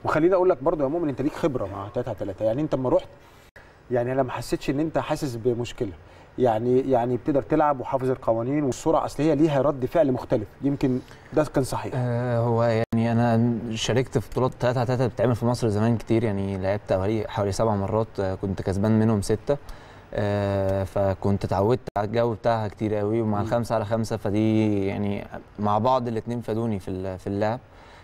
وخليني اقول لك برضه يا مؤمن انت ليك خبره مع 3 3 يعني انت لما رحت يعني انا ما حسيتش ان انت حاسس بمشكله يعني يعني بتقدر تلعب وحافظ القوانين والسرعه اصل هي ليها رد فعل مختلف يمكن ده كان صحيح آه هو يعني انا شاركت في بطولات 3 على 3 بتتعمل في مصر زمان كتير يعني لعبت حوالي حوالي سبع مرات آه كنت كسبان منهم سته آه فكنت اتعودت على الجو بتاعها كتير قوي ومع الخمسه على خمسه فدي يعني مع بعض الاثنين فادوني في في اللعب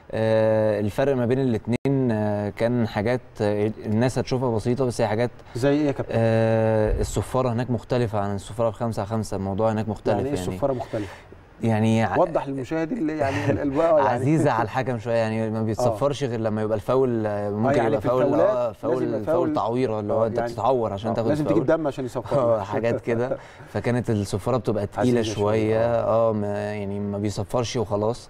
آه الفرق ما بين الاثنين آه كان حاجات آه الناس هتشوفها بسيطه بس هي حاجات زي ايه يا كابتن؟ آه الصفاره هناك مختلفه عن الصفاره في 5 على 5 الموضوع هناك مختلف يعني ايه الصفاره مختلفه؟ يعني وضح للمشاهد اللي يعني البقى يعني عزيزه على الحكم شويه يعني ما بيتصفرش غير لما يبقى الفاول ممكن يعني يبقى فاول اه فاول فاول تعويره اللي هو انت يعني بتتعور عشان تاخد لازم تجيب دم عشان يصفر اه حاجات كده فكانت الصفاره بتبقى تقيله شويه اه يعني ما بيصفرش وخلاص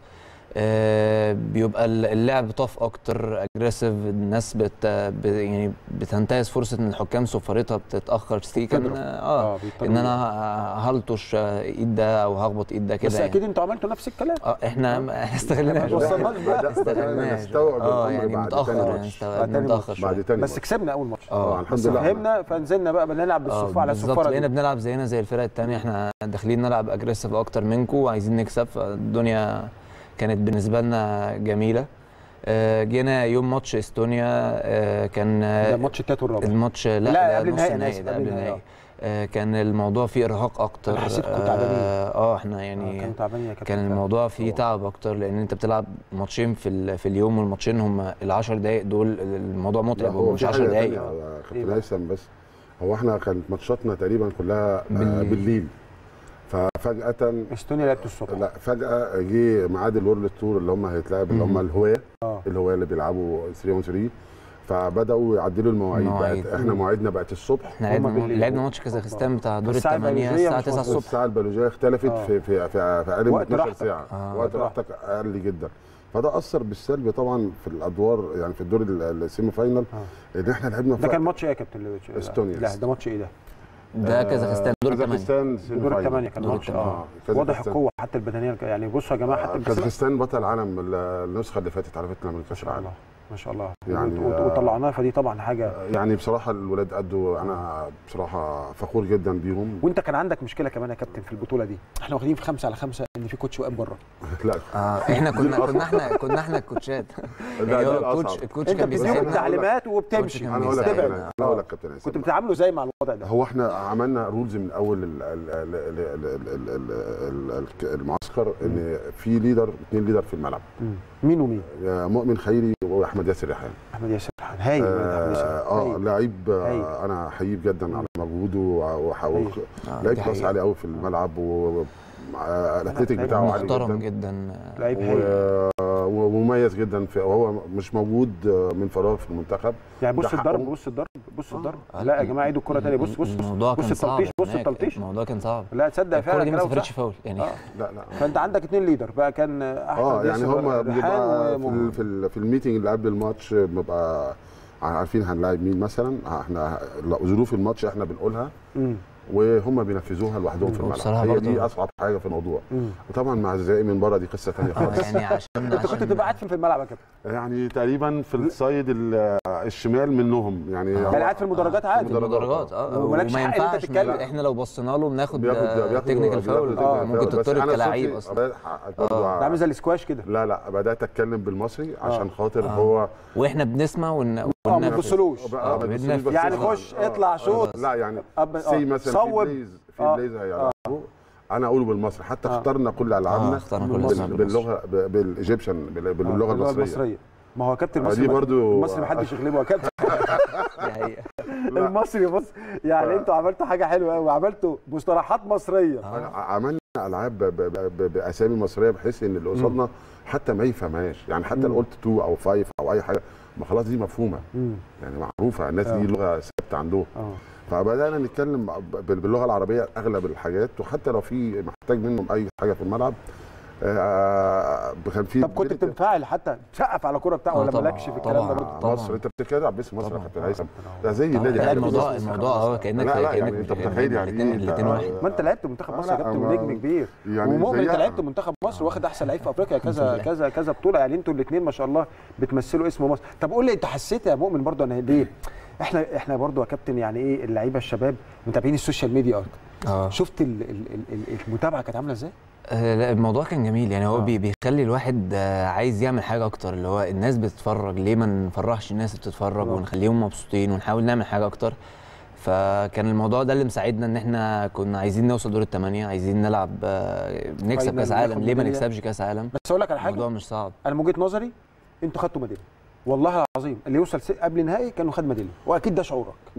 آه بيبقى اللعب طاف اكتر اجريسيف الناس بت يعني بتنتهز فرصه ان الحكام صفارتها بتتاخر سيكا اه, آه ان انا هلطش ايد ده او هخبط ايد ده كده بس اكيد يعني. انتوا عملتوا نفس الكلام اه احنا ما استغلناش استغلناش اه يعني متاخر يعني متاخر بعد تاني بس كسبنا اول ماتش اه الحمد لله فهمنا فنزلنا بقى بنلعب بالصفاره على الصفاره بقينا بنلعب زينا زي الفرق الثانيه احنا داخلين نلعب اجريسيف اكتر منكم وعايزين نكسب فالدنيا كانت بالنسبه لنا جميله جينا يوم ماتش استونيا كان ده ماتش التالت والرابع الماتش لا, لا قبل نص النهائي ده قبل النهائي كان الموضوع فيه ارهاق اكتر انا حسيت كنت تعبانين اه احنا يعني كانوا تعبانين كان الموضوع فيه تعب اكتر لان انت بتلعب ماتشين في في اليوم والماتشين هم ال 10 دقائق دول الموضوع متعب هو مش 10 دقائق كابتن هيثم بس هو احنا كانت ماتشاتنا تقريبا كلها بالليل, بالليل. ففجأة استونيا لعبت الصبح لا فجأة جه ميعاد الورلد تور اللي هم هيتلعب اللي هم الهواة اه الهواة اللي بيلعبوا 3 اون 3 فبداوا يعدلوا المواعيد المواعيد. بقت احنا مواعيدنا بقت الصبح احنا هما لعبنا بالليل. لعبنا ماتش كازاخستان بتاع دور الساعة الثمانية البيولوجية الساعة مش 9 مظبوط. الصبح الساعة البيولوجية اختلفت آه. في في في, في اقل من وقت 12 راحتك. ساعة آه. وقت راحتك اقل جدا فده اثر بالسلب طبعا في الادوار يعني في الدور ال- السيمي فاينال ان احنا لعبنا في ده كان وقت- ماتش ايه يا كابتن لويتش؟ استونيا. لا ده ماتش ايه ده؟ ده كازاخستان دور الثمانية كازاخستان سيمي دور فاينال. الثمانية كان دور ماتش الثمانية. اه كازاخستان. واضح القوة حتى البدنية يعني بصوا يا جماعة حتى البدنية كازاخستان بطل العالم ال- النسخه اللي فاتت على فكره من ما كاس شاء العالم الله ما شاء الله يعني، وت- وت- وطلعناها فدي طبعا حاجة يعني بصراحه الولاد قدوا انا بصراحه فخور جدا بيهم وانت كان عندك مشكلة كمان يا كابتن في البطولة دي احنا واخدين في خمسة على خمسة ان في كوتش واقف بره لا اه احنا كنا كنا احنا كنا احنا الكوتشات لا، يعني ده هو الأصعب. الكوتش الكوتش انت كان بتديهم بيساعدنا التعليمات وبتمشي كان انا اقول لك بيساعدنا. كابتن انا اقول لك كابتن هيثم. كنت بتتعاملوا زي مع الوضع ده هو احنا عملنا رولز من اول ال- ال- ال- ال- ال- ال- ال- ال- ال- المعسكر ان في ليدر اثنين ليدر في الملعب مم. مين ومين؟ يا مؤمن خيري واحمد ياسر ريحان احمد ياسر ريحان هايل ولد أحمد ياسر ريحان. اه هايل. لعيب هايل. آه، انا احييه جدا على مجهوده وح- هايل. وح- آه، لعيب دي كلاس حقيقة. عالي قوي في الملعب و آه، الاتليتيك لعيب بتاعه عالي محترم جدا جدا لعيب هايل و- ومميز جدا في وهو مش موجود آه، من فراغ في المنتخب يعني بص ده الضرب حقه. بص الضرب بص الضرب آه، لا يا جماعه عيدوا الكره تاني بص بص الموضوع بص كان صعب التلطيش بص هناك. التلطيش الموضوع كان صعب لا تصدق الكوره فعلا دي ما كلامك سافرتش صح. فاول يعني آه. لا لا فانت عندك اثنين ليدر بقى كان احمد اه يعني ياسر هم ريحان بيبقى في, ومؤمن. ال- في, ال- في الميتنج اللي قبل الماتش بنبقى عارفين هنلاعب مين مثلا احنا لا، ظروف الماتش احنا بنقولها مم. وهم بينفذوها لوحدهم في وبصراحة الملعب هي برضه- دي اصعب حاجه في الموضوع مم. وطبعا مع الزقاق من بره دي قصه ثانيه اه خالص يعني عشان انت كنت عشان- بتبقى قاعد فين في الملعب يا كابتن؟ يعني تقريبا في السايد ال- الشمال منهم يعني آه. هو- يعني قاعد في المدرجات عادي المدرجات. المدرجات اه ومالكش وما حق إن أنت ينفعش تتكلم. احنا لو بصينا له بناخد بياخد بياخد تكنيكال فاول بياخد آه، technical ممكن foul. بس تطرد أنا كلاعب صوتي اصلا بدأت برضو ده عامل زي الاسكواش كده لا لا بدات اتكلم بالمصري عشان آه. خاطر آه. هو واحنا بنسمع ون... اه ما وننفذ. تبصلوش بقى- آه، ما تبصليش بننفذ. بس يعني اسمع. خش آه. اطلع شوط لا يعني أب... سي مثلا في صوب بليز في آه. بليز هيلعبوا انا اقوله بالمصري حتى آه. اخترنا كل اه العابنا اخترنا كل بالمصري. اسمها بال- بالمصري. باللغه ب- بالايجيبشن بال- باللغه المصريه ما هو كابتن آه، المصري دي ما- برضو- المصري ما حدش يغلبه يا كابتن دي حقيقة. لا. المصري بص يعني ف- انتوا عملتوا حاجه حلوه قوي عملتوا مصطلحات مصريه آه. عملنا العاب ب- ب- ب- باسامي مصريه بحيث ان اللي قصادنا حتى ما يفهمهاش يعني حتى لو مم. قلت 2 او 5 او اي حاجه ما خلاص دي مفهومه مم. يعني معروفه الناس آه. دي لغه ثابته عندهم اه فبدانا نتكلم ب- باللغه العربيه اغلب الحاجات وحتى لو في محتاج منهم اي حاجه في الملعب آه كان في طب كنت بتنفعل حتى تسقف على كوره بتاعه آه ولا طبعاً، مالكش في الكلام ده طبعاً. برضه؟ طبعا مصر انت بتتكلم باسم مصر يا طبعاً. كابتن هيثم ده زي طبعاً. النادي لا، الأهلي الموضوع بالظبط. الموضوع اه كانك لا، لا، كانك يعني انت متخيل يعني الاثنين ايه الاثنين واحد ما انت لعبت منتخب آه، مصر يا لا، كابتن ما- ونجم كبير يعني ومؤمن انت زيها. لعبت منتخب مصر واخد احسن لعيب في افريقيا كذا كذا كذا بطوله يعني انتوا الاثنين ما شاء الله بتمثلوا اسم مصر طب قول لي انت حسيت يا مؤمن برضه انا ليه احنا احنا برضه يا كابتن يعني ايه اللعيبه الشباب متابعين السوشيال ميديا اكتر اه شفت ال ال ال ال المتابعه كانت عامله ازاي؟ آه، لا الموضوع كان جميل يعني هو آه. بي- بيخلي الواحد آه، عايز يعمل حاجه اكتر اللي هو الناس بتتفرج ليه ما نفرحش الناس اللي بتتفرج آه. ونخليهم مبسوطين ونحاول نعمل حاجه اكتر فكان الموضوع ده اللي مساعدنا ان احنا كنا عايزين نوصل دور الثمانيه عايزين نلعب آه، نكسب فاينل كاس عالم وناخد ليه ما ميدالية. نكسبش كاس عالم بس اقول لك على حاجه الموضوع مش صعب انا من وجهه نظري انتوا خدتوا ميداليه والله العظيم اللي يوصل س- قبل نهائي كانوا خد ميداليه واكيد ده شعورك